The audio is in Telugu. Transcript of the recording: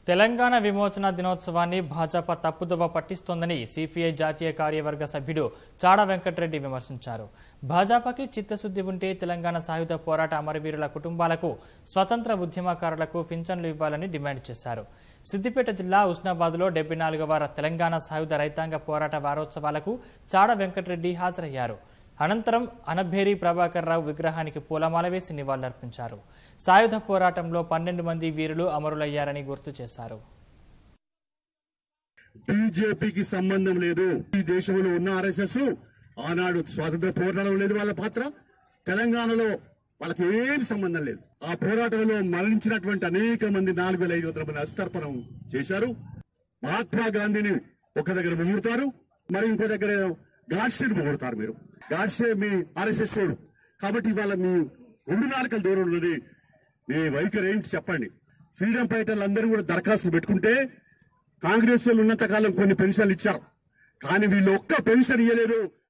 తెలంగాణ విమోచన దినోత్సవాన్ని భాజపా తప్పుదోవ పట్టిస్తోందని సిపిఐ జాతీయ కార్యవర్గ సభ్యుడు చాడ వెంకటరెడ్డి విమర్శించారు భాజపాకి చిత్తశుద్ధి ఉంటే తెలంగాణ సాయుధ పోరాట అమరవీరుల కుటుంబాలకు స్వతంత్ర ఉద్యమకారులకు పింఛన్లు ఇవ్వాలని డిమాండ్ చేశారు సిద్దిపేట జిల్లా ఉస్నాబాద్లో డెబ్బై నాలుగవ తెలంగాణ సాయుధ రైతాంగ పోరాట వారోత్సవాలకు చాడ వెంకటరెడ్డి హాజరయ్యారు అనంతరం అనభేరి ప్రభాకర్ రావు విగ్రహానికి పూలమాల వేసి నివాళులర్పించారు సాయుధ పోరాటంలో పన్నెండు మంది వీరులు అమరులయ్యారని గుర్తు చేశారు బీజేపీకి సంబంధం లేదు ఈ దేశంలో ఉన్న ఆర్ఎస్ఎస్ ఆనాడు స్వాతంత్ర పోరాటంలో లేదు వాళ్ళ పాత్ర తెలంగాణలో వాళ్ళకి ఏం సంబంధం లేదు ఆ పోరాటంలో మరణించినటువంటి అనేక మంది నాలుగు వేల ఐదు వందల మంది అస్తర్పణం చేశారు మహాత్మా గాంధీని ఒక దగ్గర పొగుడుతారు మరి ఇంకో దగ్గర గాడ్సేని పొగుడుతారు మీరు గాడ్సే మీ ఆర్ఎస్ఎస్ వాడు కాబట్టి ఇవాళ మీ రెండు నాలుకల దూరం ఉన్నది మీ వైఖరి ఏంటి చెప్పండి ఫ్రీడమ్ ఫైటర్లు అందరూ కూడా దరఖాస్తు పెట్టుకుంటే కాంగ్రెస్ వాళ్ళు ఉన్నంత కాలం కొన్ని పెన్షన్లు ఇచ్చారు కానీ వీళ్ళు ఒక్క పెన్షన్ ఇవ్వలేదు